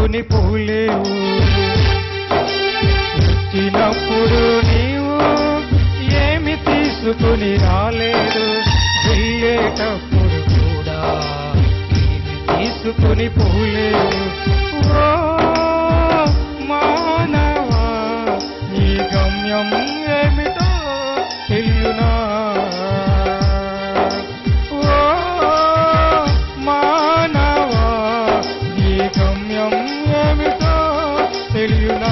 తీసుకుని పోలేవు వచ్చినప్పుడు నీవు ఏమి తీసుకుని రాలేదు వెళ్ళేటప్పుడు కూడా ఏమి తీసుకుని పోలేవు ఓ మానవా నీ గమ్యం ఏమిటో తెలియనా ఓ మానవా నీ గమ్యం ఏమిటో తెలియనా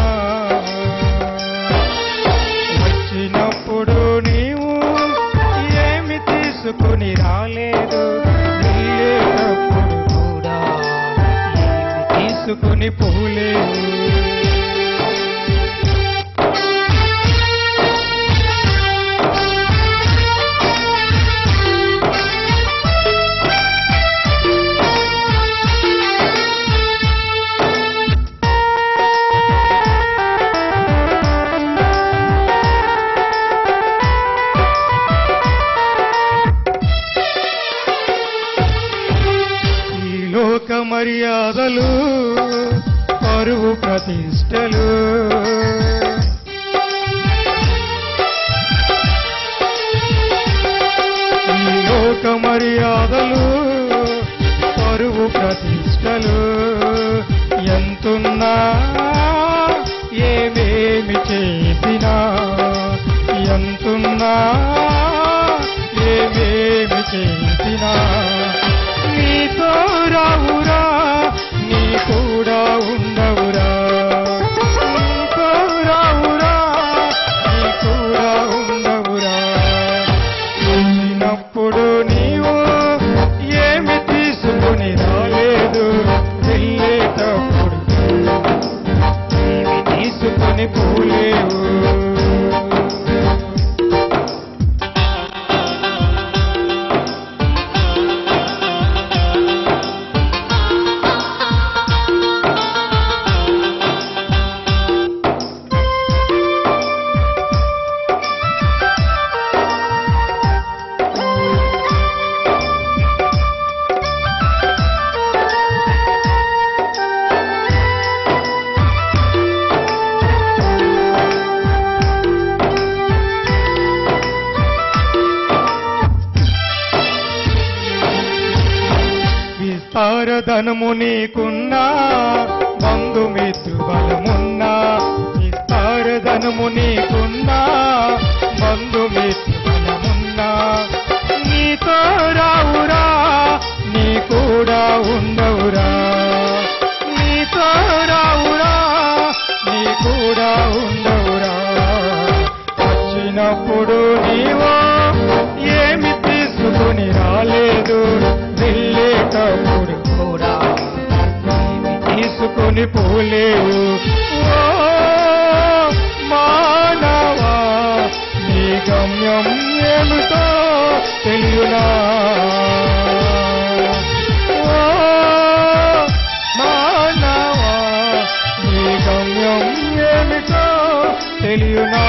వచ్చినప్పుడు నీవు ఏమి తీసుకుని రాలేదు వెళ్ళేటప్పుడు కూడా ఏమి తీసుకుని పోలేవు ఈ లోక మర్యాదలు పరువు ప్రతిష్టలు ఈ లోక మర్యాదలు పరువు ప్రతిష్టలు ఎంతున్నా ఏమేమి చేసినా ఎంతున్నా ఏమేమి చేసినా నీతో రావురా నీ కూడా ఉండవురా నీతో రావురా నీ కూడా ఉండవురా వచ్చినప్పుడు నీవు ఏమి తీసుకుని రాలేదు వెళ్ళేటప్పుడు ఏమి తీసుకుని పోలేవు విస్తారధనము నీకున్నా బంధుమిత్రు బలమున్నా విస్తారధనము నీకున్నా బంధుమిత్రు బలమున్నా నీతో రావురా నీ కూడా ఉండవురా నీతో రావురా నీ కూడా ఉండవురా వచ్చినప్పుడు నీవు ఏమి తీసుకుని రాలేదు వెళ్ళేటప్పుడు కూడా ఏమి తీసుకుని పోలేవు ఓ మానవా నీ గమ్యం ఏమిటో తెలియనా ఓ మానవా నీ గమ్యం ఏమిటో తెలియనా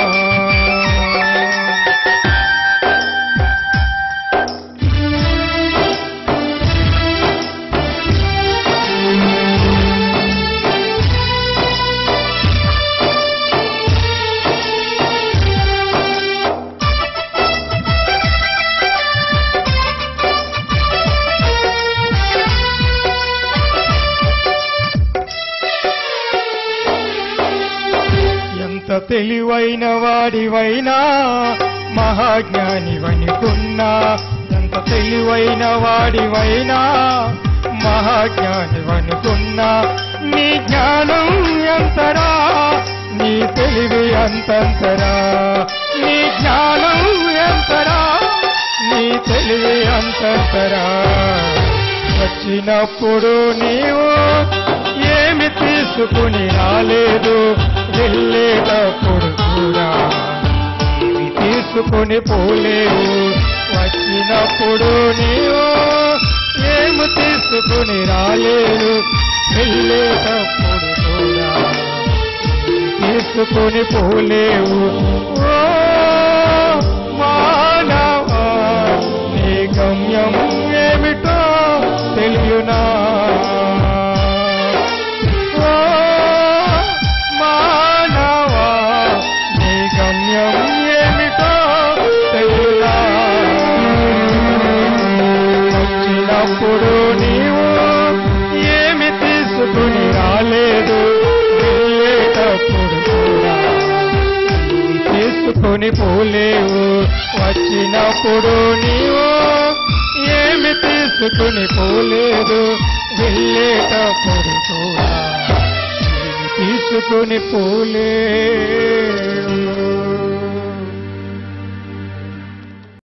ఎంత తెలివైన వాడివైనా మహాజ్ఞానివనుకున్నా ఎంత తెలివైన వాడివైనా మహాజ్ఞానివనుకున్నా నీ జ్ఞానం ఎంతరా నీ తెలివి అంతంతరా నీ జ్ఞానం ఎంతరా నీ తెలివి అంతంతరా వచ్చినప్పుడు నీవు ఏమి తీసుకుని రాలేదు వెళ్ళేటప్పుడు కూడా ఏమి తీసుకుని పోలేవు వచ్చినప్పుడు నీవు ఏమి తీసుకుని రాలేదు వెళ్ళేటప్పుడు కూడా ఏమి తీసుకుని పోలేవు ఓ మానవా నీ గమ్యం ఏమిటో తెలియనా తీసుకుని పోలేవు వచ్చినప్పుడు నీవు ఏమి తీసుకుని పోలేదు వెళ్ళేటప్పుడు కూడా ఏమి తీసుకుని పోలే